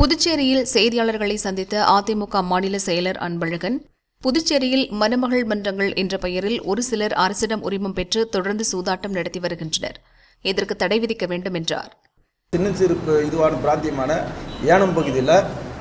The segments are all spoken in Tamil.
புதுச்சேரியில் செய்தியாளர்களை சந்தித்த அதிமுக மாநில செயலர் அன்பழகன் புதுச்சேரியில் மணமகள் மன்றங்கள் என்ற பெயரில் ஒரு சிலர் அரசிடம் உரிமம் பெற்று தொடர்ந்து சூதாட்டம் நடத்தி வருகின்றனர் இதற்கு தடை விதிக்க வேண்டும் என்றார் சின்ன சிறு ப- இதுவான பிராந்தியமான ஏனம் பகுதியில்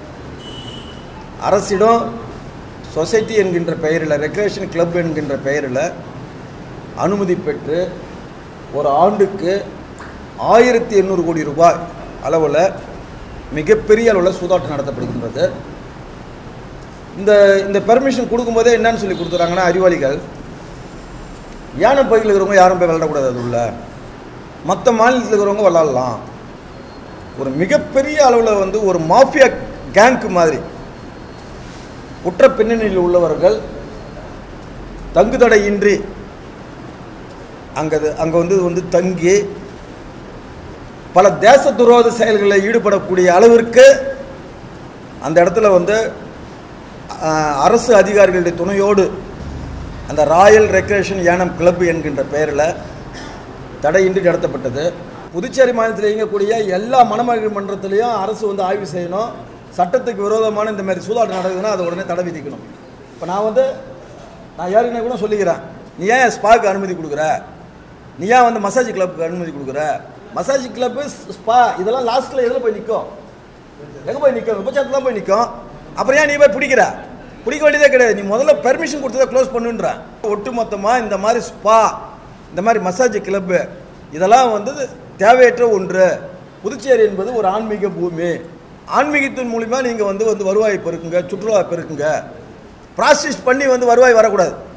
அரசிடம் சொசைட்டி என்கின்ற பெயரில் ரெக்ரேஷன் கிளப் என்கின்ற பெயரில் அனுமதி பெற்று ஒரு ஆண்டுக்கு ஆயிரத்தி எண்ணூறு கோடி ரூபாய் அளவில் மிகப்பெரிய அளவில் சூதாட்டம் நடத்தப்படுகின்றது இந்த இந்த பெர்மிஷன் கொடுக்கும்போதே என்னன்னு சொல்லி கொடுத்துறாங்கன்னா அறிவாளிகள் யானை பகுதியில் இருக்கிறவங்க யாரும் போய் விளையாடக்கூடாது அது உள்ள மற்ற மாநிலத்தில் இருக்கிறவங்க விளாட்லாம் ஒரு மிகப்பெரிய அளவில் வந்து ஒரு மாஃபியா கேங்க் மாதிரி குற்ற பின்னணியில் உள்ளவர்கள் தங்குதடையின்றி அங்கே அங்கே வந்து வந்து தங்கி பல தேச துரோக செயல்களில் ஈடுபடக்கூடிய அளவிற்கு அந்த இடத்துல வந்து ஆஹ், அரசு அதிகாரிகளுடைய துணையோடு அந்த ராயல் ரெக்ரேஷன் ஏனம் கிளப் என்கின்ற பெயரில் தடையின்றி நடத்தப்பட்டது புதுச்சேரி மாநிலத்தில் இயங்கக்கூடிய எல்லா மணமகள் மன்றத்திலையும் அரசு வந்து ஆய்வு செய்யணும் சட்டத்துக்கு விரோதமான இந்த மாதிரி சூதாட்டம் நடக்குதுன்னா அதை உடனே தடை விதிக்கணும் இப்போ நான் வந்து நான் ஏற்கனவே கூட சொல்லிக்கிறேன் நீ ஏன் ஸ்பாக்கு அனுமதி கொடுக்குற நீ ஏன் வந்து மசாஜ் கிளப்புக்கு அனுமதி கொடுக்குற மசாஜ் கிளப்பு ஸ்பா இதெல்லாம் லாஸ்ட்டில் எதில் போய் நிற்கும் எங்கே போய் நிற்கும் விபச்சாரத்தில் தான் போய் நிற்கும் அப்புறம் ஏன் நீ போய் பிடிக்கிற பிடிக்க வேண்டியதே கிடையாது நீ முதல்ல பெர்மிஷன் கொடுத்ததை க்ளோஸ் பண்ணுன்ற ஒட்டு மொத்தமாக இந்த மாதிரி ஸ்பா இந்த மாதிரி மசாஜ் கிளப்பு இதெல்லாம் வந்து தேவையற்ற ஒன்று புதுச்சேரி என்பது ஒரு ஆன்மீக பூமி ஆன்மீகத்தின் மூலிமா நீங்கள் வந்து வந்து வருவாய் பெருக்குங்க சுற்றுலா பெருக்குங்க ப்ராசஸ் பண்ணி வந்து வருவாய் வரக்கூடாது